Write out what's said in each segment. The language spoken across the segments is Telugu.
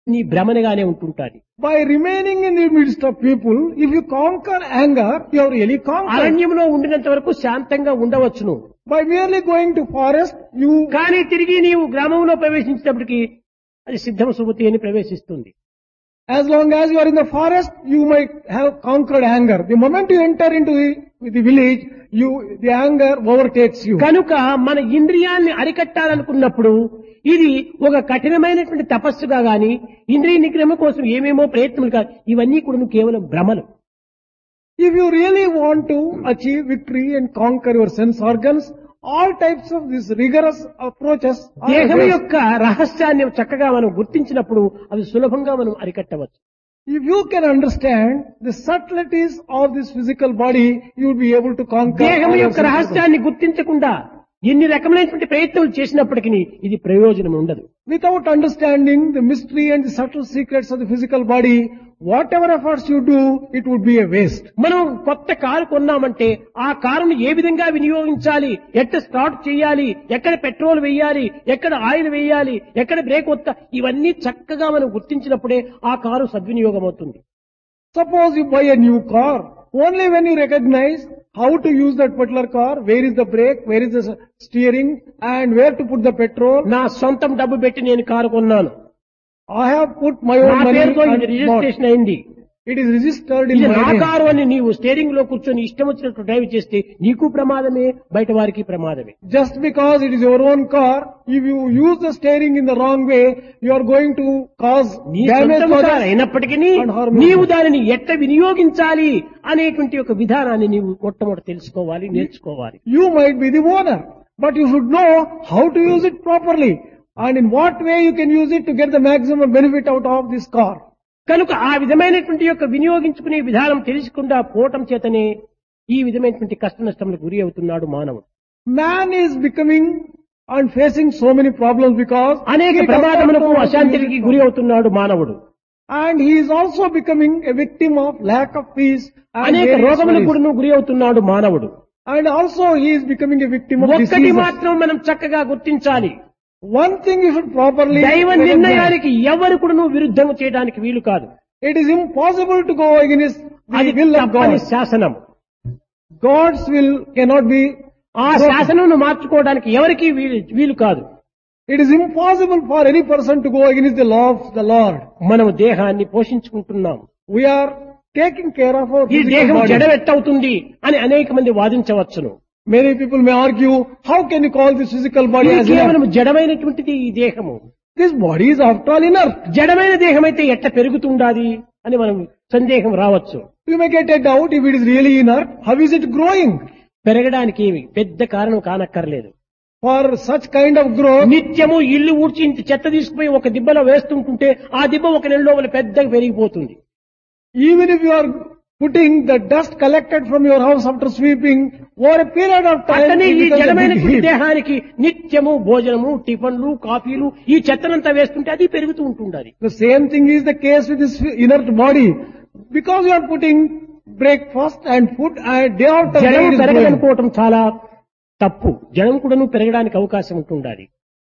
నీ భ్రమణగానే ఉంటుంటాది By remaining in the midst of people, if you conquer anger, you have really conquered. అరణ్యంలో ఉండినంత వరకు శాంతంగా ఉండవచ్చును By merely going to forest, you కానీ తిరిగి నీవు గ్రామంలో ప్రవేశించేటప్పటికి అది సిద్ధం సుమతి అని ప్రవేశిస్తుంది As long as you are in the forest, you might have conquered anger. The moment you enter into the, the village, you, the anger overtakes you. కనుక మన ఇంద్రియాల్ని అరికట్టాలనుకున్నప్పుడు ఇది ఒక కఠినమైనటువంటి తపస్సుగా గాని ఇంద్రియ నిగ్రహం కోసం ఏమేమో ప్రయత్నాలు కాదు ఇవన్నీ కూడా కేవలం భ్రమలు If you really want to achieve victory and conquer your sense organs, all types of these rigorous approaches are దేహం waste. యొక్క రహస్యాన్ని చక్కగా మనం గుర్తించినప్పుడు అవి సులభంగా మనం అరికట్టవచ్చు If you can understand the subtleties of this physical body, you will be able to conquer. దేహం all your యొక్క sense organs. రహస్యాన్ని గుర్తించకుండా ఎన్ని రకమైనటువంటి ప్రయత్నాలు చేసినప్పటికీ ఇది ప్రయోజనం ఉండదు Without understanding the mystery and the subtle secrets of the physical body, whatever efforts you do, it would be a waste. మనం కొత్త కారు కొన్నామంటే ఆ కారును ఏ విధంగా వినియోగించాలి ఎక్కడ స్టార్ట్ చేయాలి ఎక్కడ పెట్రోల్ వేయాలి ఎక్కడ ఆయిల్ వేయాలి ఎక్కడ బ్రేక్ వస్తా ఇవన్నీ చక్కగా మనం గుర్తించినప్పుడే ఆ కారు సద్వినియోగం అవుతుంది Suppose you buy a new car, only when you recognize how to use that particular car, where is the brake, where is the steering, and where to put the petrol. నా సొంతం డబ్బు పెట్టి నేను కారు కొన్నాను I have put my నా own money పేరుతో ఇది and bought. రిజిస్ట్రేషన్ అయింది It is registered in ఇది my నా name. కారు అని నీవు స్టీరింగ్ లో కూర్చొని ఇష్టం వచ్చినట్టు డ్రైవ్ చేస్తే నీకు ప్రమాదమే బయట వారికి ప్రమాదమే Just because it is your own car, if you use the steering in the wrong way, you are going to cause నీ damage సొంతం to కారు others. అయినప్పటికీ and harm నీవు others. దానిని ఎట్లా వినియోగించాలి అనేటువంటి ఒక విధానాన్ని నీవు మొట్టమొదటి తెలుసుకోవాలి నేర్చుకోవాలి You might be the owner, but you should know how to use it properly and in what way you can use it to get the maximum benefit out of this car. కనుక ఆ విధమైనటువంటి యొక్క వినియోగించుకునే విధానం తెలుసుకుండా పోవటం చేతనే ఈ విధమైనటువంటి కష్ట నష్టములకు గురి అవుతున్నాడు మానవుడు Man is becoming and facing so many problems because అనేక he does not ప్రమాదములకు know how to use అశాంతికి it గురి అవుతున్నాడు మానవుడు And he is also becoming a victim of lack of peace and, అనేక various రోగములకు worries. కూడా గురి అవుతున్నాడు మానవుడు and also he is becoming a victim of ఒక్కటి diseases. మాత్రం మనం చక్కగా గుర్తించాలి One thing you should properly దైవ recognize. నిర్ణయానికి ఎవరు కూడా నువ్వు విరుద్ధం చేయడానికి వీలు కాదు It is impossible to go against the అది will of తప్పని God. శాసనం God's will cannot be ఆ శాసనం మార్చుకోవడానికి ఎవరికి వీలు వీలు కాదు It is impossible for any person to go against the law of the Lord. మనము దేహాన్ని పోషించుకుంటున్నాం We are taking care of our ఈ physical దేహం body. జడవెట్టవుతుంది అని అనేక మంది వాదించవచ్చును Many people may argue, how can you call this physical body ఇది as కేవలం inert? జడమైనటువంటిది ఈ దేహము This body is after all inert. జడమైన దేహం అయితే ఎట్ట పెరుగుతుండాది అని మనం సందేహం రావచ్చు You may get a doubt if it is really inert. How is it growing? పెరగడానికి ఏమి పెద్ద కారణం కానక్కర్లేదు For such kind of growth, నిత్యము ఇల్లు ఊడ్చి ఇంత చెత్త తీసుకుపోయి ఒక దిబ్బలో వేస్తుంటుంటే ఆ దిబ్బ ఒక నెల లోపల పెద్దగా పెరిగిపోతుంది even if you are putting the dust collected from your house after sweeping, over a period of time, అట్లనే it ఈ becomes a big జడమైనటువంటి heap. దేహానికి నిత్యము భోజనము టిఫన్లు కాఫీలు ఈ చెత్తనంతా వేస్తుంటే అది పెరుగుతూ ఉంటుండాలి The same thing is the case with this inert body. Because you are putting breakfast and food and day after day జడం it is growing. పెరగదనుకోవటం చాలా తప్పు జడం కూడాను పెరగడానికి అవకాశం ఉంటుండాలి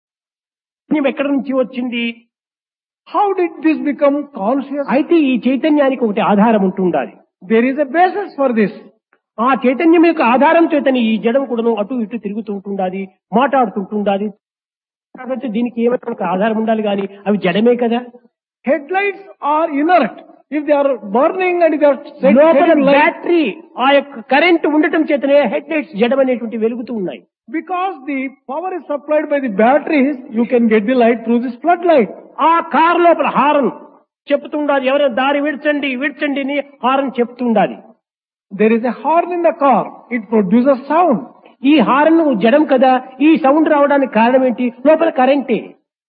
పుణ్యం ఎక్కడి నుంచి వచ్చింది How did this become conscious? అయితే ఈ చైతన్యానికి ఒకటి ఆధారం ఉంటుండాలి There is a basis for this. ఆ చైతన్యం యొక్క ఆధారం చేతని ఈ జడం కూడాను అటు ఇటు తిరుగుతూ ఉంటుండాలి మాట్లాడుతుంటుండాలి కాబట్టి దీనికి ఏమైనా ఒక ఆధారం ఉండాలి కానీ అవి జడమే కదా Headlights are inert. If they are burning and if they are set, లోపల setting light, బ్యాటరీ ఆ యొక్క కరెంట్ ఉండటం చేతనే హెడ్ లైట్స్ జడం అనేటువంటి వెలుగుతూ ఉన్నాయి because the power is supplied by the batteries, you can get the light through this floodlight. ఆ కారు లోపల హారన్ చెప్తుండాలి ఎవరైనా దారి విడ్చండి విడ్చండి అని హారన్ చెప్తుండాలి There is a horn in the car. It produces sound. ఈ హారన్ జడం కదా ఈ సౌండ్ రావడానికి కారణం ఏంటి లోపల కరెంటే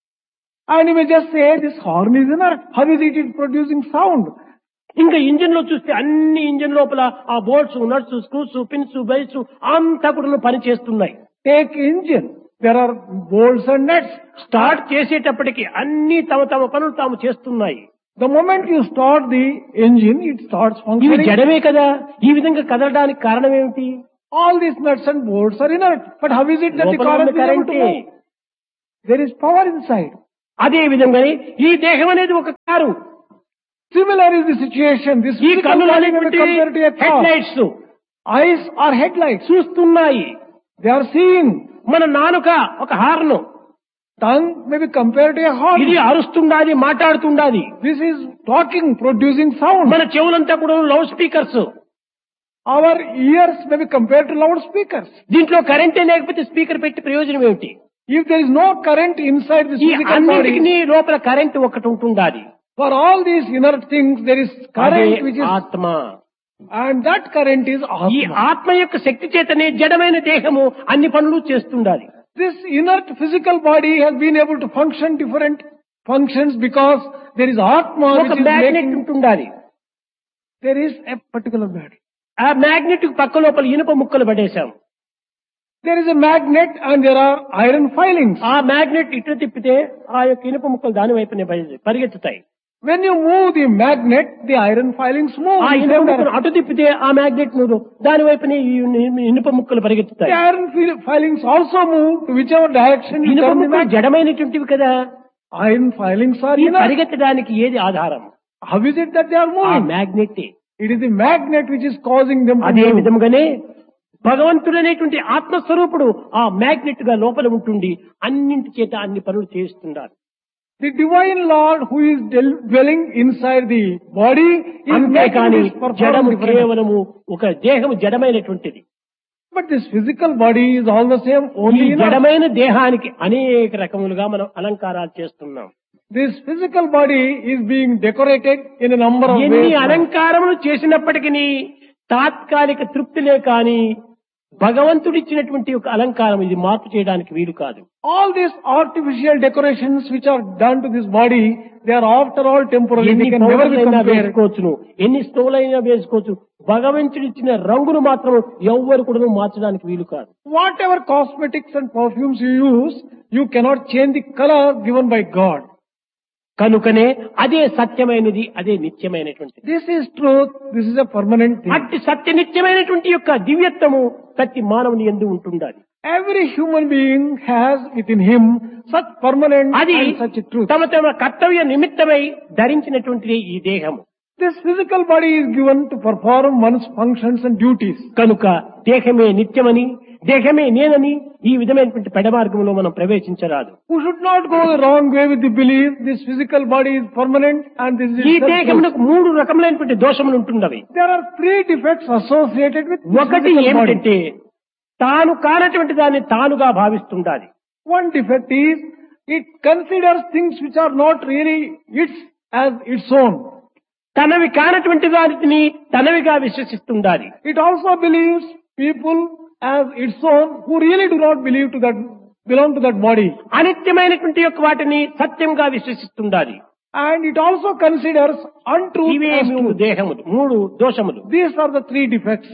And you may just say this horn is inert. How is it is producing sound? ఇంకా ఇంజిన్ లో చూస్తే అన్ని ఇంజిన్ లోపల ఆ bolts nuts screws pins belts అంతా కూడా పని చేస్తున్నాయి Take engine. There are bolts and nuts. Start చేసేటప్పటికి అన్ని తమ తమ పనులు తాము చేస్తున్నాయి The moment you start the engine, it starts ఇవి functioning. జడమే కదా ఈ విధంగా కదలడానికి కారణం ఏమిటి All these nuts and bolts are inert. But how is it that the లోపల car ఉన్న is able to కరెంటే move? There is power inside. అదే విధంగానే ఈ దేహం అనేది ఒక car Similar is the situation. This ఈ physical కన్నులు body may be అనేటువంటి compared to a head car. Lights Eyes are headlights. చూస్తున్నాయి They are seeing. మన నాలుక ఒక horn Tongue may be compared to a horn. ఇది అరుస్తుండాది మాట్లాడుతుండాది This is talking, producing sound. మన చెవులంతా కూడా loud speakers Our ears may be compared to loudspeakers. దీంట్లో కరెంటే లేకపోతే స్పీకర్ పెట్టి ప్రయోజనం ఏమిటి If there is no current inside this ఈ physical అన్నిటికీ body, లోపల కరెంట్ ఒకటి ఉంటుండాది for all these inert things, there is అదే current which is, ఆత్మ and that current is ఈ Atma. ఆత్మ యొక్క శక్తి చేతనే జడమైన దేహము అన్ని పనులు చేస్తుండాలి This inert physical body has been able to function different functions because there is Atma ఒక which is మ్యాగ్నెట్ making, ఉంటుండాలి there is a particular matter. ఆ మ్యాగ్నెట్ పక్క లోపల ఇనుప ముక్కలు పడేశాం There is a magnet and there are iron filings. ఆ మ్యాగ్నెట్ ఇటు తిప్పితే ఆ యొక్క ఇనుప ముక్కలు దాని వైపునే పరి- పరిగెత్తుతాయి When you move the magnet, the iron filings move. ఆ in ఇనుప same ముక్కలు direction. అటు తిప్పితే ఆ మ్యాగ్నెట్ నువ్వు దాని వైపునే ఈ ఇను- ఇనుప ముక్కలు The పరిగెత్తుతాయి iron fil- filings also move to whichever direction you ఇనుప turn the ముక్కలు magnet. జడమైనటువంటివి కదా Iron filings are ఈ inert. పరిగెత్తడానికి ఏది ఆధారం How is it that they are ఆ moving? Magnet It is the magnet which is causing them to అదే move. విధముగానే భగవంతుడనేటువంటి ఆత్మస్వరూపుడు ఆ మ్యాగ్నెట్ గా లోపల ఉంటుండి అన్నింటి చేత అన్ని పనులు చేస్తున్నారు The divine Lord who is del- dwelling inside the body is making అంతేకాని this perform జడము different. కేవలము ఒక దేహము జడమైనటువంటిది But this physical body is all the same ఈ only in us. జడమైన దేహానికి అనేక రకములుగా మనం అలంకారాలు చేస్తున్నాం This physical body is being decorated in a number of ఎన్ని ways. now. అలంకారములు చేసినప్పటికీ తాత్కాలిక తృప్తిలే కాని భగవంతుడిచ్చినటువంటి ఒక అలంకారం ఇది మార్పు చేయడానికి వీలు కాదు All these artificial decorations which are done to this body, they are after all temporary. ఎన్ని They can never be పౌడర్లైనా compared. వేసుకోవచ్చును ఎన్ని స్టోలైనా వేసుకోవచ్చు భగవంతుడిచ్చిన రంగును మాత్రం ఎవ్వరు కూడా మార్చడానికి వీలు కాదు Whatever cosmetics and perfumes you use, you cannot change the color given by God. కనుకనే అదే సత్యమైనది అదే నిత్యమైనటువంటిది This is truth. This is a permanent thing. అట్టి సత్య నిత్యమైనటువంటి యొక్క దివ్యత్వము ప్రతి మానవుని ఎందు ఉంటుండాలి Every human being has within him such permanent అది and such a truth. తమ తమ కర్తవ్య నిమిత్తమై ధరించినటువంటిది ఈ దేహము This physical body is given to perform one's functions and duties. కనుక దేహమే నిత్యమని దేహమే నేనని ఈ విధమైనటువంటి పెడమార్గంలో మనం ప్రవేశించరాదు Who should not go the wrong way with the belief this physical body is permanent and this is ఈ itself truth. దేహమునకు మూడు రకములైనటువంటి దోషములు ఉంటున్నవి There are three defects associated with this ఒకటి physical body. ఏమిటంటే తాను కానటువంటి దాన్ని తానుగా భావిస్తుండాలి One defect is it considers things which are not really its as its own. తనవి కానటువంటి వాటిని తనవిగా విశ్వసిస్తుండాలి It also believes people as its own who really do not believe to that belong to that body. అనిత్యమైనటువంటి యొక్క వాటిని సత్యంగా విశ్వసిస్తుండాలి And it also considers untruth ఇవే as మూడు truth. దేహములు మూడు దోషములు These are the three defects.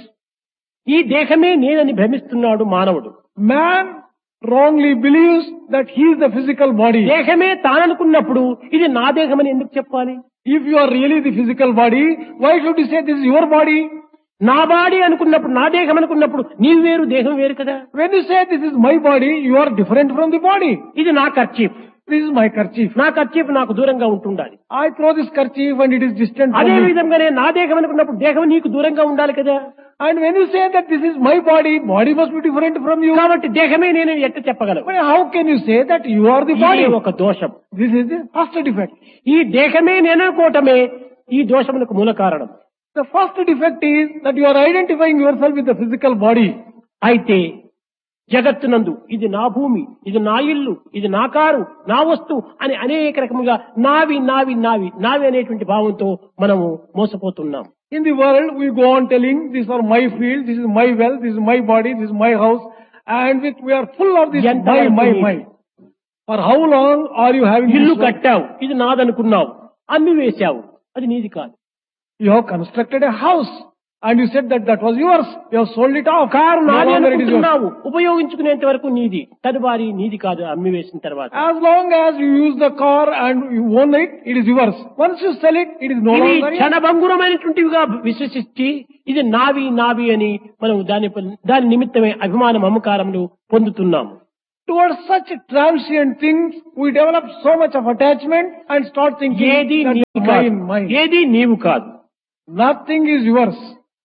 ఈ దేహమే నేనని భ్రమిస్తున్నాడు మానవుడు Man wrongly believes that he is the physical body. దేహమే తాననుకున్నప్పుడు ఇది నా దేహమని ఎందుకు చెప్పాలి If you are really the physical body, why should you say this is your body? నా బాడీ అనుకున్నప్పుడు నా దేహం అనుకున్నప్పుడు నీవు వేరు దేహం వేరు కదా When you say this is my body, you are different from the body. ఇది నా kerchief This is my kerchief. నా ఖర్చీఫ్ నాకు దూరంగా ఉంటుండాలి I throw this kerchief and it is distant from అదే me. విధంగానే నా దేహం అనుకున్నప్పుడు దేహం నీకు దూరంగా ఉండాలి కదా And when you say that this is my body, body must be different from you. కాబట్టి దేహమే నేను ఎట్ట చెప్పగలను But how can you say that you are the body? ఇది ఒక దోషం This is the first defect. ఈ దేహమే నేననుకోవటమే ఈ దోషములకు మూల కారణం The first defect is that you are identifying yourself with the physical body. అయితే జగత్తునందు ఇది నా భూమి ఇది నా ఇల్లు ఇది నా కారు నా వస్తువు అని అనేక రకముగా నావి నావి నావి నావి అనేటువంటి భావంతో మనము మోసపోతున్నాం In the world, we go on telling, these are my field, this is my wealth, this is my body, this is my house, and with, we are full of this ఎంత my, వరకు my, నీది? my. For how long are you having ఇల్లు this wealth? కట్టావు ఇది నాదనుకున్నావు అమ్మి వేశావు అది నీది కాదు You have constructed a house, and you said that that was yours. You have sold it off. Car No నాది longer it is yours. అనుకుంటున్నావు ఉపయోగించుకునేంత వరకు నీది తదువారి నీది కాదు అమ్మి వేసిన తర్వాత As long as you use the car and you own it, it is yours. Once you sell it, it is no ఇవి longer yours. క్షణభంగురమైనటువంటివిగా విశ్వసించి ఇది నావి నావి అని మనం దాని దాని నిమిత్తమే అభిమాన మమకారములు పొందుతున్నాము Towards such transient things, we develop so much of attachment and start thinking ఏది that నీవు mine, కాదు mine. ఏది నీవు కాదు Nothing is yours.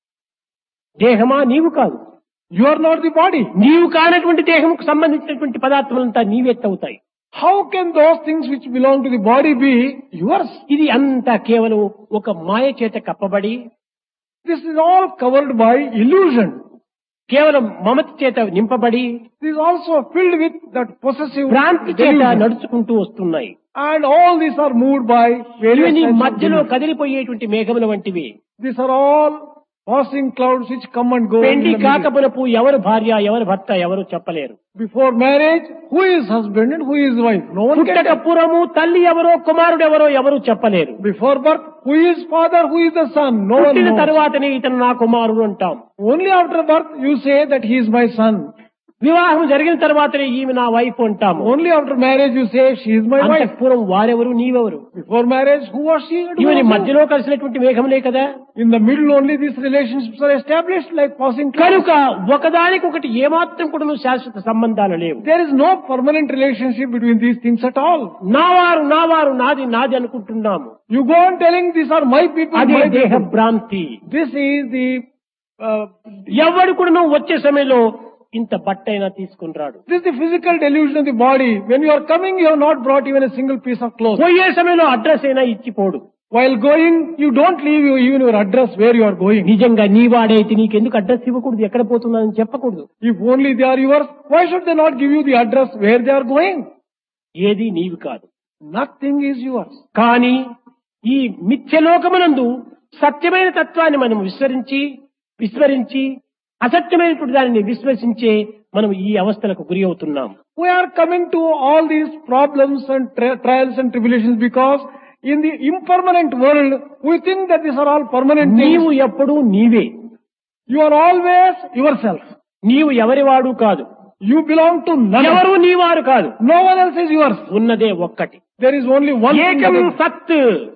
దేహమా నీవు కాదు You are not the body. నీవు కానటువంటి దేహంకు సంబంధించినటువంటి పదార్థములంతా నీవెత్తవుతాయి How can those things which belong to the body be yours? ఇది అంతా కేవలం ఒక మాయ చేత కప్పబడి This is all covered by illusion. కేవలం మమత చేత నింపబడి This is also filled with that possessive భ్రాంతి చేత delusion. నడుచుకుంటూ వస్తున్నాయి And all these are moved by various ఇవి నీ types of మధ్యలో delusion. కదిలిపోయేటువంటి మేఘముల వంటివి These are all passing clouds which come and go. in పెండి the middle. కాకపునపు ఎవరు భార్య ఎవరు భర్త ఎవరు చెప్పలేరు Before marriage, who is husband and who is wife? No one can పుట్టక tell. పూర్వము తల్లి ఎవరో కుమారుడు ఎవరో ఎవరు చెప్పలేరు Before birth, who is father, who is the son? No one పుట్టిన knows. తరువాతనే ఇతను నా కుమారుడు అంటాం Only after birth you say that he is my son. వివాహం జరిగిన తర్వాతనే ఈమె నా వైఫ్ అంటాము Only after marriage you say she is my wife. అంతఃపురం వారెవరు నీవెవరు Before marriage, who was she? and who ఇవని was he? మధ్యలో కలిసినటువంటి మేఘములే కదా In the middle only these relationships are established like passing clouds. కనుక ఒకదానికొకటి ఏమాత్రం కూడా శాశ్వత సంబంధాలు లేవు There is no permanent relationship between these things at all. నావారు నావారు నాది నాది అనుకుంటున్నాము You go on telling these are my people, అదే my దేహ people. భ్రాంతి This is the uh, ఎవడు కూడా నువ్వు వచ్చే సమయంలో ఇంత బట్టైనా తీసుకుని రాడు this is the physical delusion of the body. When you are coming, you have not brought even a single piece of cloth. పోయే సమయంలో అడ్రస్ అయినా ఇచ్చిపోడు While going, you don't leave you even your address where you are going. నిజంగా నీ వాడైతే నీకెందుకు అడ్రస్ ఇవ్వకూడదు ఎక్కడ పోతున్నానని చెప్పకూడదు If only they are yours, why should they not give you the address where they are going? ఏది నీవి కాదు Nothing is yours. కానీ ఈ మిథ్యలోకమునందు సత్యమైన తత్వాన్ని మనం విస్మరించి విస్మరించి అసత్యమైనటువంటి దానిని విశ్వసించే మనం ఈ అవస్థలకు గురి అవుతున్నాం We are coming to all these problems and tri- trials and tribulations because in the impermanent world, we think that these are all permanent నీవు things. ఎప్పుడూ నీవే You are always yourself. నీవు ఎవరివాడు కాదు You belong to none. ఎవరు నీవారు కాదు No one else is yours. ఉన్నదే ఒక్కటి There is only one thing. ఏకం that is- సత్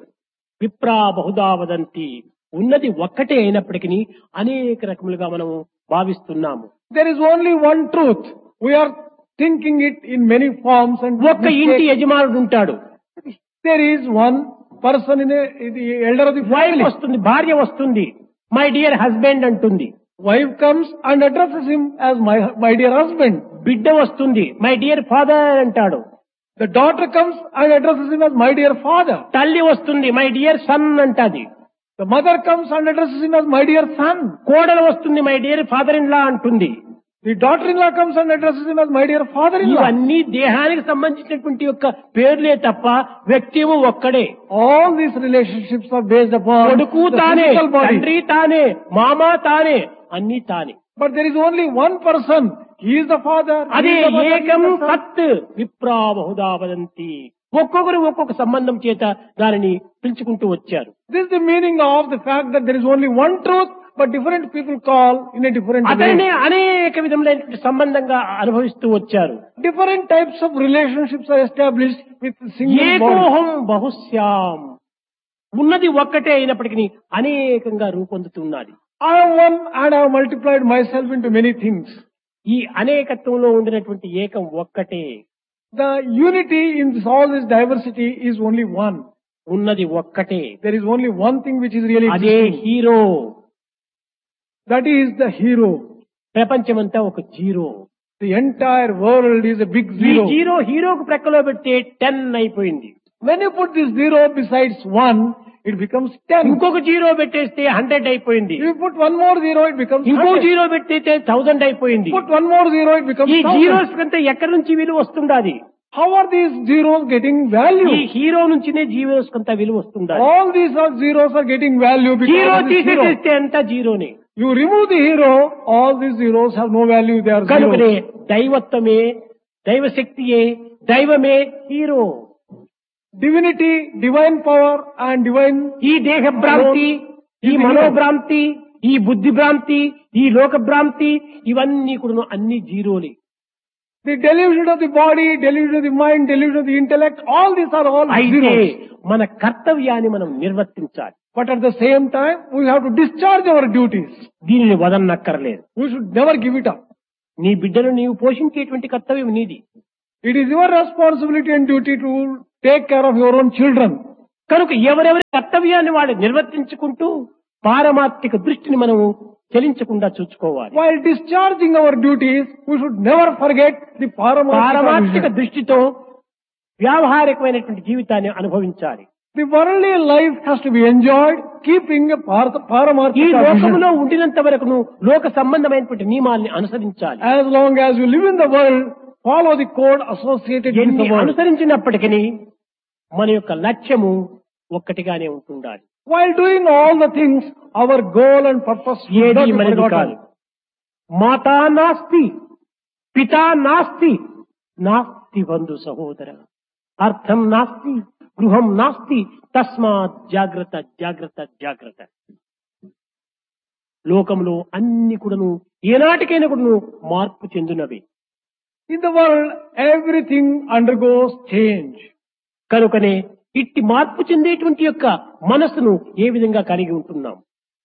విప్రా బహుదా వదంతి ఉన్నది ఒక్కటే అయినప్పటికీ అనేక రకములుగా మనం భావిస్తున్నాము There is only one truth. We are thinking it in many forms and ఒక్క ఇంటి mistakes. యజమానుడు ఉంటాడు there is one person in, a, in the elder of the wife family. వస్తుంది భార్య వస్తుంది మై డియర్ హస్బెండ్ అంటుంది Wife comes and addresses him as my, my dear husband. బిడ్డ వస్తుంది మై డియర్ ఫాదర్ అంటాడు The daughter comes and addresses him as my dear father. తల్లి వస్తుంది మై డియర్ సన్ అంటది The mother comes and addresses him as my dear son. కోడలు వస్తుంది my dear father in law అంటుంది The daughter-in-law comes and addresses him as my dear father-in-law. ఇవన్నీ దేహానికి సంబంధించినటువంటి యొక్క పేర్లే తప్ప వ్యక్తిము ఒక్కడే All these relationships are based upon కొడుకు the తానే physical body. తండ్రి తానే మామ తానే అన్ని తానే But there is only one person. He is the father. he అదే is the mother, he is ఏకం the son. సత్ విప్రా బహుదా వదంతి ఒక్కొక్కరు ఒక్కొక్క సంబంధం చేత దానిని పిలుచుకుంటూ వచ్చారు This is the meaning of the fact that there is only one truth, but different people call in a different అతనే way. అనేక విధములైనటువంటి సంబంధంగా అనుభవిస్తూ వచ్చారు Different types of relationships are established with single body. ఏకోహం బహుశ్యాం ఉన్నది ఒక్కటే అయినప్పటికీ అనేకంగా రూపొందుతున్నది I am one and I have multiplied myself into many things. ఈ అనేకత్వంలో ఉండినటువంటి ఏకం ఒక్కటే The unity in this, all this diversity is only one. ఉన్నది ఒక్కటే There is only one thing which is really అదే existing. Hero That is the hero. ప్రపంచమంతా ఒక zero The entire world is a big ఈ zero. జీరో హీరోకు ప్రక్కలో పెడితే టెన్ అయిపోయింది When you put this zero besides one, it becomes ten. ఇంకొక జీరో పెట్టేస్తే హండ్రెడ్ అయిపోయింది If you put one more zero, it becomes ఇంకో 100. జీరో పెట్టేస్తే థౌజండ్ అయిపోయింది Put one more zero, it becomes ఈ thousand. జీరోస్ కంటే ఎక్కడి నుంచి విలువ వస్తుండాది How are these zeros getting ఈ value? హీరో నుంచినే జీరోస్ కొంత విలువ వస్తుండాలి All these are zeros are getting value because zero of this hero. తీసేస్తే అంతా జీరోనే You remove the hero, all these zeros have no value, they are కనుకనే zeros. దైవత్వమే దైవశక్తియే దైవమే hero Divinity, divine power and divine ఈ దేహ భ్రాంతి ఈ మనోభ్రాంతి ఈ బుద్ధి భ్రాంతి ఈ లోక భ్రాంతి ఇవన్నీ కూడా అన్ని జీరోలే The delusion of the body, delusion of the mind, delusion of the intellect, all these are all అయితే zeros. మన కర్తవ్యాన్ని మనం నిర్వర్తించాలి But at the same time, we have to discharge our duties. దీనిని వదన్నక్కర్లేదు We should never give it up. నీ బిడ్డను నీవు పోషించేటువంటి కర్తవ్యం నీది It is your responsibility and duty to take care of your own children. కనుక ఎవరెవరి కర్తవ్యాన్ని వాడు నిర్వర్తించుకుంటూ పారమార్థిక దృష్టిని మనము చెలించకుండా చూసుకోవాలి While discharging our duties, we should never forget the పారమార్థిక paramount దృష్టితో వ్యావహారికమైనటువంటి జీవితాన్ని అనుభవించాలి The worldly life has to be enjoyed, keeping a par- ఈ paramarthika లోకంలో vision. ఉండినంత వరకు లోక సంబంధమైనటువంటి నియమాల్ని అనుసరించాలి As long as you live in the world, follow the code associated with ఎన్ని the world. అనుసరించినప్పటికీ మన యొక్క లక్ష్యము ఒక్కటిగానే ఉంటుండాలి While doing all the things, our goal and purpose should ఏది not be మనది forgotten. కాదు మాతా నాస్తి పితా నాస్తి నాస్తి బంధు సహోదర అర్థం నాస్తి గృహం నాస్తి తస్మాత్ జాగ్రత్త జాగ్రత్త జాగ్రత్త లోకంలో అన్ని కూడాను ఏనాటికైనా కూడాను మార్పు చెందినవి In the world, everything undergoes change. కనుకనే ఇట్టి మార్పు చెందేటువంటి యొక్క మనస్సును ఏ విధంగా కలిగి ఉంటున్నాం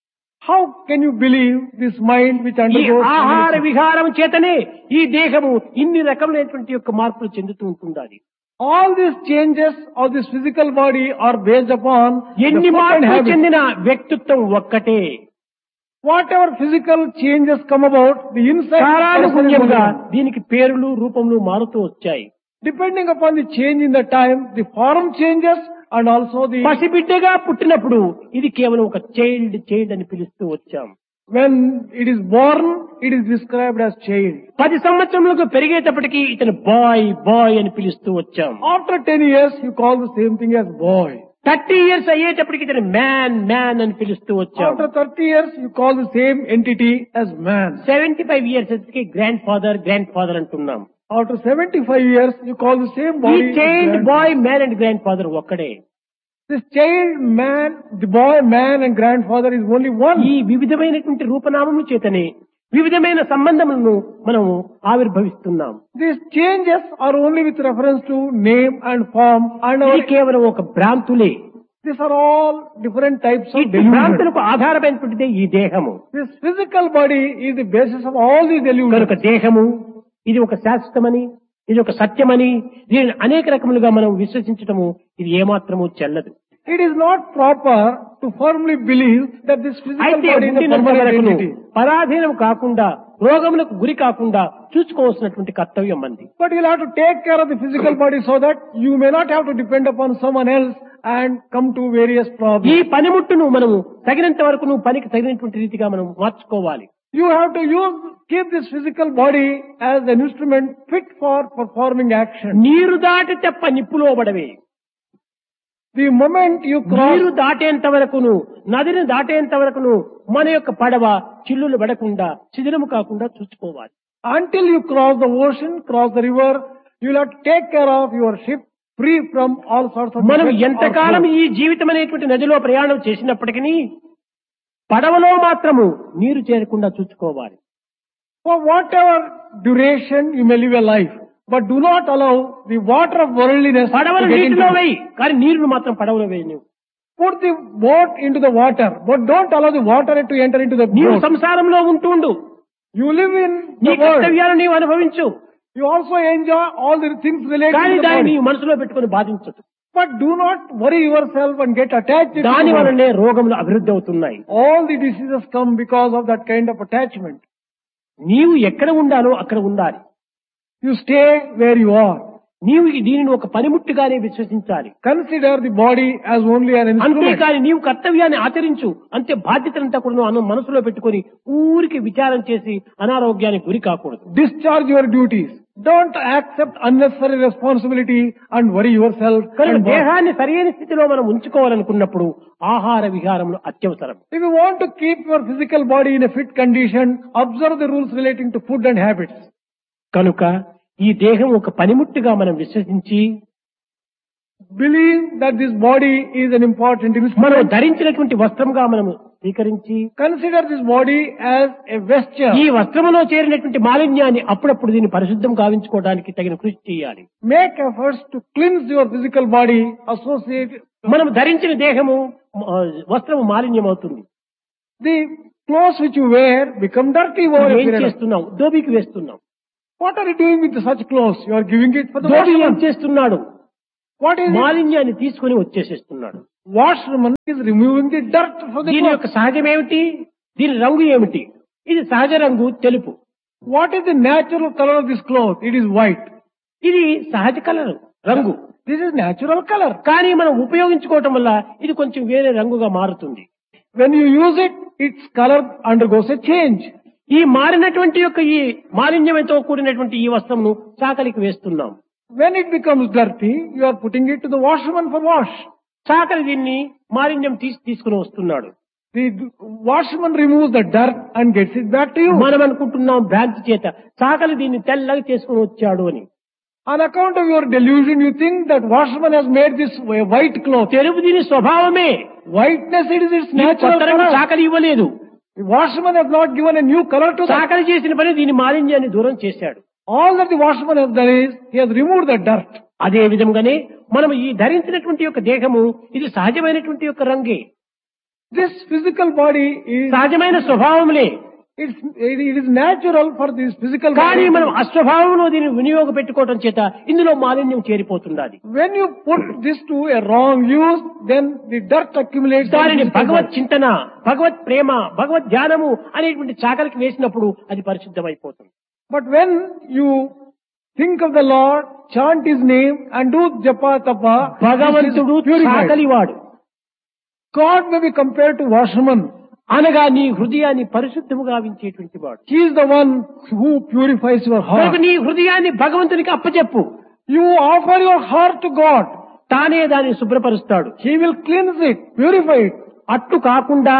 How can you believe this mind which ఈ undergoes ఆహార change? విహారం చేతనే ఈ దేహము ఇన్ని రకములైనటువంటి యొక్క మార్పులు చెందుతూ ఉంటుండాలి All these changes of this physical body are based upon the ఎన్ని food and మార్పులు habits. చెందిన వ్యక్తిత్వం ఒక్కటే Whatever physical changes come about, the inside person is కాలానుగుణ్యంగా only. దీనికి పేర్లు రూపములు మారుతూ వచ్చాయి Depending upon the change in the time, the form changes and also the పసిబిడ్డగా పుట్టినప్పుడు ఇది కేవలం ఒక చైల్డ్ చైల్డ్ అని పిలుస్తూ వచ్చాం when it is born, it is described as child. పది సంవత్సరములకు పెరిగేటప్పటికి ఇతను బాయ్ బాయ్ అని పిలుస్తూ వచ్చాం After 10 years, you call the same thing as boy. Thirty years అయ్యేటప్పటికి ఇతను మ్యాన్ మ్యాన్ అని పిలుస్తూ వచ్చాం After 30 years, you call the same entity as man. Seventy five years grandfather grandfather అంటున్నాం After 75 years, you call the same ఈ body. as child grandfather. Boy man and grandfather ఒక్కడే This child, man, the boy, man and grandfather is only one. ఈ వివిధమైనటువంటి రూపనామముల చేతనే వివిధమైన సంబంధములను మనము ఆవిర్భవిస్తున్నాం These changes are only with reference to name and form and our, ఇది కేవలం ఒక భ్రాంతులే these are all different types ఈ of delusion. భ్రాంతులకు ఆధారమైనటువంటిదే ఈ దేహము This physical body is the basis of all these delusions. కనుక దేహము ఇది ఒక శాశ్వతమని ఇది ఒక సత్యమని దీనిని అనేక రకములుగా మనం విశ్వసించటము ఇది ఏమాత్రము చెల్లదు It is not proper to firmly believe that this physical అయితే body is a ఉండినంత permanent వరకును entity. పరాధీనం కాకుండా రోగములకు గురి కాకుండా చూసుకోవాల్సినటువంటి కర్తవ్యం మంది But you'll have to take care of the physical body so that you may not have to depend upon someone else and come to various ఈ problems. పనిముట్టును మనము తగినంత వరకు పనికి తగినటువంటి రీతిగా మనం మార్చుకోవాలి You have to use, keep this physical body as an instrument fit for performing action. నీరు దాటి తెప్ప నిప్పులో పడవే The moment you cross, నీరు దాటేంత వరకును నదిని దాటేంత వరకును మన యొక్క పడవ చిల్లులు పడకుండా శిథిలము కాకుండా చూసుకోవాలి until you cross the ocean, cross the river, you'll have to take care of your ship free from all sorts of మనం defects or ఎంతకాలం flaws. ఈ జీవితం అనేటువంటి నదిలో ప్రయాణం చేసినప్పటికీ పడవలో మాత్రము నీరు చేరకుండా చూసుకోవాలి For whatever duration you may live a life, but do not allow the water of worldliness పడవలు to get into నీటిలో వేయి కానీ నీరును మాత్రం పడవలో వేయి నువ్వు Put the boat into the water, but don't allow the water to enter into the నీవు boat. సంసారంలో ఉంటుండు You live in నీ the world. కర్తవ్యాలను నీవు అనుభవించు You also enjoy all the things related కానీ to the దాన్ని body. నీవు మనసులో పెట్టుకుని బాధించదు But do not worry yourself and get attached to దాని the world. వలనే రోగములు అభివృద్ధి అవుతున్నాయి All the diseases come because of that kind of attachment. నీవు ఎక్కడ ఉండాలో అక్కడ ఉండాలి You stay where you are. నీవు ఈ దీనిని ఒక పనిముట్టుగానే విశ్వసించాలి Consider the body as only an instrument. అంతేకాని నీవు కర్తవ్యాన్ని ఆచరించు అంతే బాధ్యతలంతా కూడా అను మనసులో పెట్టుకొని ఊరికి విచారం చేసి అనారోగ్యానికి గురి కాకూడదు Discharge your duties. Don't accept unnecessary responsibility and worry yourself. కనుక and bother. దేహాన్ని సరైన స్థితిలో మనం ఉంచుకోవాలనుకున్నప్పుడు ఆహార విహారములు అత్యవసరం If you want to keep your physical body in a fit condition, observe the rules relating to food and habits. కనుక ఈ దేహం ఒక పనిముట్టుగా మనం విశ్వసించి Believe that this body is an important మనం instrument. ధరించినటువంటి వస్త్రంగా మనము స్వీకరించి Consider this body as a vesture. ఈ వస్త్రములో చేరినటువంటి మాలిన్యాన్ని అప్పుడప్పుడు దీన్ని పరిశుద్ధం గావించుకోవడానికి తగిన కృషి చేయాలి Make efforts to cleanse your physical body associated. మనం ధరించిన దేహము ఆ, వస్త్రము మాలిన్యం అవుతుంది The clothes which you wear become dirty over a ఏం period of చేస్తున్నాం దోబికి వేస్తున్నాం What are you doing with such clothes? You are giving it for the dhobi ఏం washerman. చేస్తున్నాడు What is it? మాలిన్యాన్ని తీసుకుని వచ్చేసేస్తున్నాడు Washerman is removing the dirt from the దీని cloth. యొక్క సహజం ఏమిటి దీని రంగు ఏమిటి ఇది సహజ రంగు తెలుపు What is the natural color of this cloth? It is white. ఇది సహజ కలర్ రంగు This is natural color. కానీ మనం ఉపయోగించుకోవటం వల్ల ఇది కొంచెం వేరే రంగుగా మారుతుంది When you use it, its color undergoes a change. ఈ మారినటువంటి యొక్క ఈ మాలిన్యంతో కూడినటువంటి ఈ వస్త్రంను చాకలికి వేస్తున్నాం When it becomes dirty, you are putting it to the washerman for wash. చాకలి దీన్ని మాలిన్యం తీసి తీసుకుని వస్తున్నాడు The washerman removes the dirt and gets it back to you. మనం అనుకుంటున్నాం భ్రాంతి చేత చాకలి దీన్ని తెల్లగా చేసుకుని వచ్చాడు అని On account of your delusion, you think that washerman has made this a white cloth. తెలుపు దీని స్వభావమే Whiteness it is its ఈ natural కొత్త రంగు color. చాకలి ఇవ్వలేదు The washerman has not given a new color to that. చాకలి చేసిన పని దీని మాలిన్యాన్ని దూరం చేశాడు All that the washerman has done is, he has removed the dirt. అదే విధంగానే మనం ఈ ధరించినటువంటి యొక్క దేహము ఇది సహజమైనటువంటి యొక్క రంగే This physical body is, సహజమైన స్వభావములే it's, it it is natural for this physical కానీ body. మనం అస్వభావంలో దీన్ని వినియోగ పెట్టుకోవటం చేత ఇందులో మాలిన్యం చేరిపోతున్నది When you put this to a wrong use, then the dirt accumulates. in దానిని the physical భగవత్ body. చింతన భగవత్ ప్రేమ భగవత్ ధ్యానము అనేటువంటి చాకలికి వేసినప్పుడు అది పరిశుద్ధమైపోతుంది But when you think of the Lord, chant His name and do japa tapa, this భగవంతుడు is purified. చాకలివాడు God may be compared to washerman. అనగా నీ హృదయాన్ని పరిశుద్ధము గావించేటువంటి వాడు He is the one who purifies your కనుక heart. నీ హృదయాన్ని భగవంతునికి అప్పచెప్పు You offer your heart to God. తానే దాన్ని శుభ్రపరుస్తాడు He will cleanse it, purify it. అట్టు కాకుండా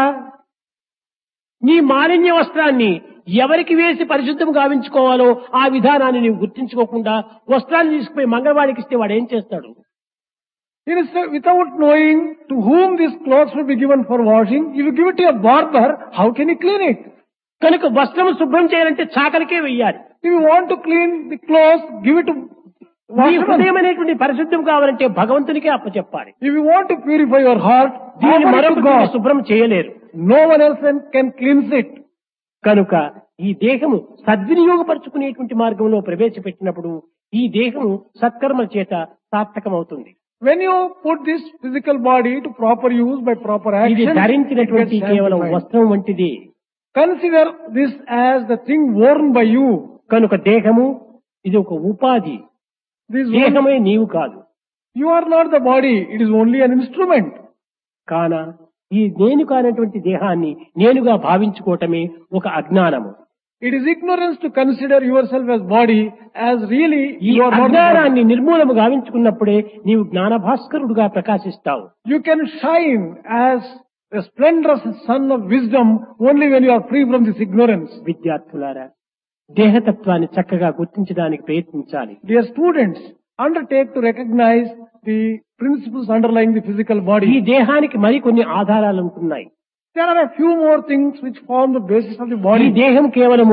నీ మాలిన్య వస్త్రాన్ని ఎవరికి వేసి పరిశుద్ధం గావించుకోవాలో ఆ విధానాన్ని నీవు గుర్తించుకోకుండా వస్త్రాన్ని తీసుకుపోయి మంగళవాడికి ఇస్తే వాడు ఏం చేస్తాడు Instead, without knowing to whom these clothes will be given for washing, if you give it to a barber, how can he clean it? కనుక వస్త్రం శుభ్రం చేయాలంటే చాకలికే వెయ్యాలి If you want to clean the clothes, give it to నీ washerman. హృదయం అనేటువంటి పరిశుద్ధం కావాలంటే భగవంతునికే అప్పచెప్పాలి If you want to purify your heart, దీన్ని offer it to మరొకటి God. శుభ్రం చేయలేరు No one else can- can cleanse it. కనుక ఈ దేహము సద్వినియోగపరుచుకునేటువంటి మార్గంలో ప్రవేశపెట్టినప్పుడు ఈ దేహము సత్కర్మల చేత సార్థకమవుతుంది When you put this physical body to proper use by proper ఇది action, it ధరించినటువంటి gets కేవలం sanctified. వస్త్రం వంటిది Consider this as the thing worn by you. కనుక దేహము ఇది ఒక ఉపాధి This one, దేహమే నీవు కాదు you are not the body, it is only an instrument. కాన ఈ నేను కానటువంటి దేహాన్ని నేనుగా భావించుకోవటమే ఒక అజ్ఞానము It is ignorance to consider yourself as body as really ఈ you are not the body. అజ్ఞానాన్ని నిర్మూలము గావించుకున్నప్పుడే నీవు జ్ఞాన భాస్కరుడుగా ప్రకాశిస్తావు You can shine as a splendorous sun of wisdom only when you are free from this ignorance. విద్యార్థులారా దేహతత్వాన్ని చక్కగా గుర్తించడానికి ప్రయత్నించాలి Dear students, undertake to recognize the principles underlying the physical ఈ body. దేహానికి మరికొన్ని ఆధారాలు ఉంటున్నాయి There are a few more things which form the basis of the ఈ body. దేహం కేవలము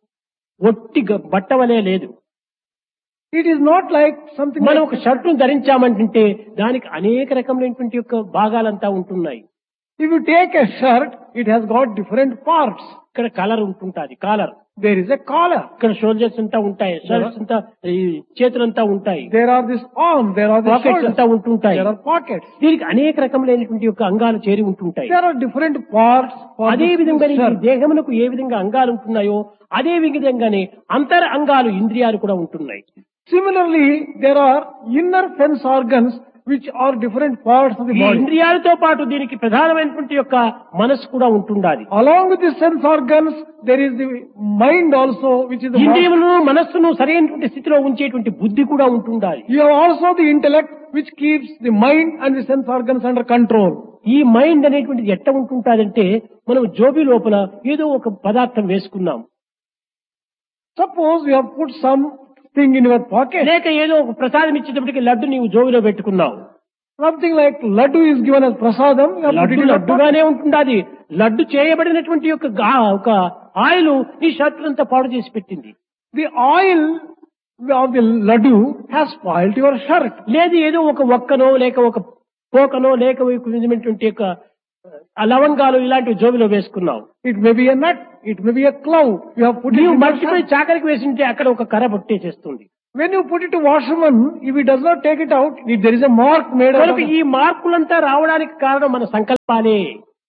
ఒట్టి గ- బట్ట వలె లేదు It is not like something మనం like, ఒక షర్టును ధరించామంటుంటే దానికి అనేక రకములైనటువంటి యొక్క భాగాలంతా ఉంటున్నాయి if you take a shirt, it has got different parts. ఇక్కడ కలర్ ఉంటుంటాది collar There is a collar. ఇక్కడ షోల్డర్స్ అంతా ఉంటాయి షర్ట్స్ అంతా ఈ చేతులంతా ఉంటాయి There are this arm, there are the pockets shoulders, అంతా ఉంటుంటాయి there are pockets. దీనికి అనేక రకములైనటువంటి యొక్క అంగాలు చేరి ఉంటుంటాయి There are different parts for అదే this విధంగా ఈ shirt. దేహమునకు ఏ విధంగా అంగాలు ఉంటున్నాయో అదే విధంగానే అంతర అంగాలు ఇంద్రియాలు కూడా ఉంటున్నాయి Similarly, there are inner sense organs which are different parts of the ఈ body. ఇంద్రియాలతో పాటు దీనికి ప్రధానమైనటువంటి యొక్క మనసు కూడా ఉంటుండాలి Along with the sense organs, there is the mind also, which is the mind. ఇంద్రియములను మనస్సును సరైనటువంటి స్థితిలో ఉంచేటువంటి బుద్ధి కూడా ఉంటుండాలి You have also the intellect which keeps the mind and the sense organs under control. ఈ మైండ్ అనేటువంటిది ఎట్ట ఉంటుంటాదంటే మనం జోబి లోపల ఏదో ఒక పదార్థం వేసుకున్నాం Suppose you have put something in your pocket. లేక ఏదో ఒక ప్రసాదం ఇచ్చేటప్పటికి లడ్డు నీవు జోబిలో పెట్టుకున్నావు Something like laddu is given as prasadam. You have put laddu it in your pocket. లడ్డుగానే ఉంటుండాది laddu చేయబడినటువంటి యొక్క గా- ఒక ఆయిల్ నీ షర్ట్ అంతా పాడు చేసి పెట్టింది The oil of the laddu has spoiled your shirt. లేదు ఏదో ఒక ఒక్కనో లేక ఒక పోకనో లేక ఒక విధమైనటువంటి యొక్క ఆ లవంగాలు ఇలాంటివి జోబిలో వేసుకున్నావు It may be a nut. It may be a clove. You have put it నీవు in your మర్చిపోయి shirt. చాకరికి వేసింటే అక్కడ ఒక కర్ర బొట్టేసేస్తుంది When you put it to washerman, if he does not take it out, if there is a mark made out కనుక of ఈ మార్పులంతా రావడానికి కారణం మన సంకల్పాలే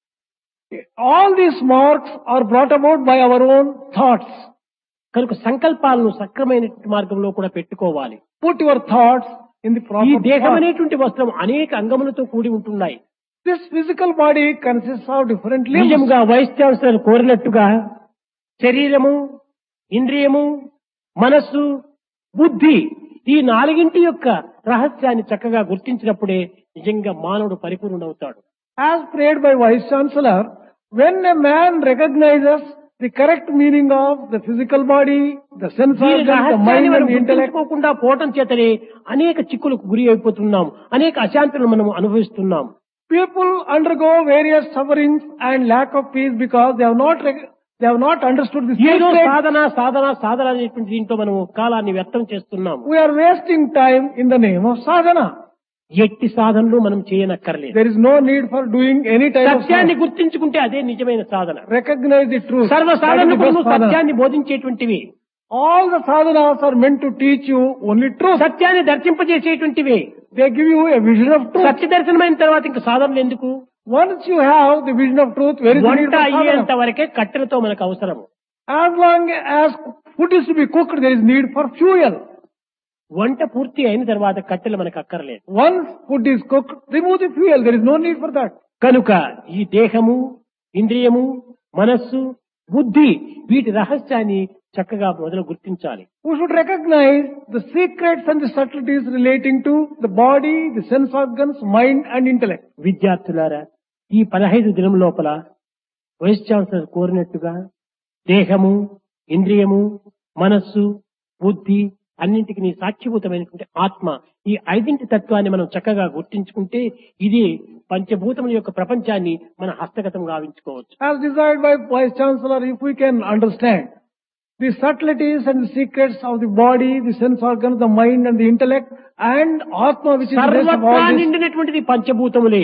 all these marks are brought about by our own thoughts. కనుక సంకల్పాలను సక్రమైన మార్గంలో కూడా పెట్టుకోవాలి Put your thoughts in the ఈ proper దేహం path. అనేటువంటి వస్త్రం అనేక అంగములతో కూడి ఉంటున్నాయి This physical body consists of different limbs. నిజంగా వైస్ ఛాన్సలర్ కోరినట్టుగా శరీరము ఇంద్రియము మనస్సు బుద్ధి ఈ నాలుగింటి యొక్క రహస్యాన్ని చక్కగా గుర్తించినప్పుడే నిజంగా మానవుడు పరిపూర్ణుడవుతాడు As prayed by Vice Chancellor, when a man recognizes the correct meaning of the physical body, the sense ఈ organs, the రహస్యాన్ని mind మనం and the intellect, గుర్తించుకోకుండా పోవటం చేతనే అనేక చిక్కులకు గురి అయిపోతున్నాం అనేక అశాంతులను మనం అనుభవిస్తున్నాం people undergo various sufferings and lack of peace because they have not rec- they have not understood the ఏదో secret. సాధన సాధన సాధన అనేటువంటి దీంట్లో మనం కాలాన్ని వ్యర్థం చేస్తున్నాం We are wasting time in the name of sadhana. ఎట్టి సాధనలు మనం చేయనక్కర్లేదు There is no need for doing any type of సత్యాన్ని sadhana. గుర్తించుకుంటే అదే నిజమైన సాధన Recognize the truth. సర్వ That is the సాధనలు best sadhana. సత్యాన్ని బోధించేటువంటివి All the sadhanas are meant to teach you only truth. సత్యాన్ని దర్శింపజేసేటువంటివి They give you a vision of truth. సత్య దర్శనమైన తర్వాత ఇంకా సాధనలు ఎందుకు Once you have the vision of truth, where is the need వంట for అయ్యేంత sadhana? వరకే కట్టెలతో మనకు అవసరము As long as food is to be cooked, there is need for fuel. వంట పూర్తి అయిన తర్వాత కట్టెలు మనకు అక్కర్లేదు Once food is cooked, remove the fuel. There is no need for that. కనుక ఈ దేహము ఇంద్రియము మనస్సు బుద్ధి వీటి రహస్యాన్ని చక్కగా మొదలు గుర్తించాలి We should recognize the secrets and the subtleties relating to the body, the sense organs, mind and intellect. విద్యార్థులారా ఈ పదహైదు దినం లోపల వైస్ ఛాన్సలర్ కోరినట్టుగా దేహము ఇంద్రియము మనస్సు బుద్ధి అన్నింటికి నీ సాక్షిభూతమైనటువంటి ఆత్మ ఈ ఐదింటి తత్వాన్ని మనం చక్కగా గుర్తించుకుంటే ఇది పంచభూతముల యొక్క ప్రపంచాన్ని మన హస్తగతం గావించుకోవచ్చు As desired by Vice Chancellor, if we can understand the subtleties and the secrets of the body, the sense organs, the mind and the intellect and Atma which is the base of సర్వత్రా all this. నిండినటువంటిది పంచభూతములే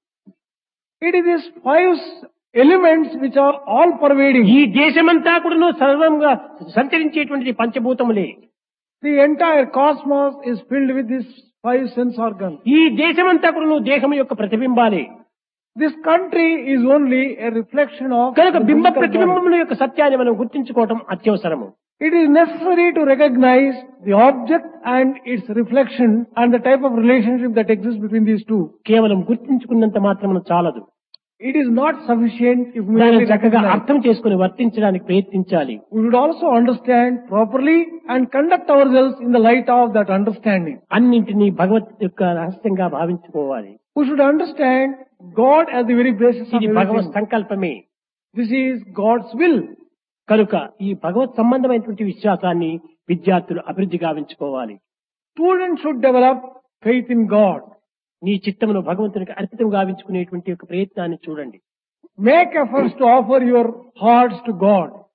It is these five elements which are all pervading. ఈ దేశమంతా కూడా సర్వంగా సంచరించేటువంటిది పంచభూతములే The entire cosmos is filled with these five sense organs. ఈ దేశమంతా కూడా దేహం యొక్క ప్రతిబింబాలే This country is only a reflection of కనుక the బింబ physical body. ప్రతిబింబముల యొక్క సత్యాన్ని మనం గుర్తించుకోవటం అత్యవసరము It is necessary to recognize the object and its reflection and the type of relationship that exists between these two. కేవలం గుర్తించుకున్నంత మాత్రం చాలదు It is not sufficient if we దాన్ని only చక్కగా recognize. అర్థం చేసుకుని వర్తించడానికి ప్రయత్నించాలి We should also understand properly and conduct ourselves in the light of that understanding. అన్నింటినీ భగవత్ యొక్క రహస్యంగా భావించుకోవాలి We should understand God as the very basis of ఇది భగవత్ everything. సంకల్పమే This is God's will. కనుక ఈ భగవత్ సంబంధమైనటువంటి విశ్వాసాన్ని విద్యార్థులు అభివృద్ధి గావించుకోవాలి Students should develop faith in God. నీ చిత్తమును భగవంతునికి అర్పితం గావించుకునేటువంటి ఒక ప్రయత్నాన్ని చూడండి Make efforts to offer your hearts to God.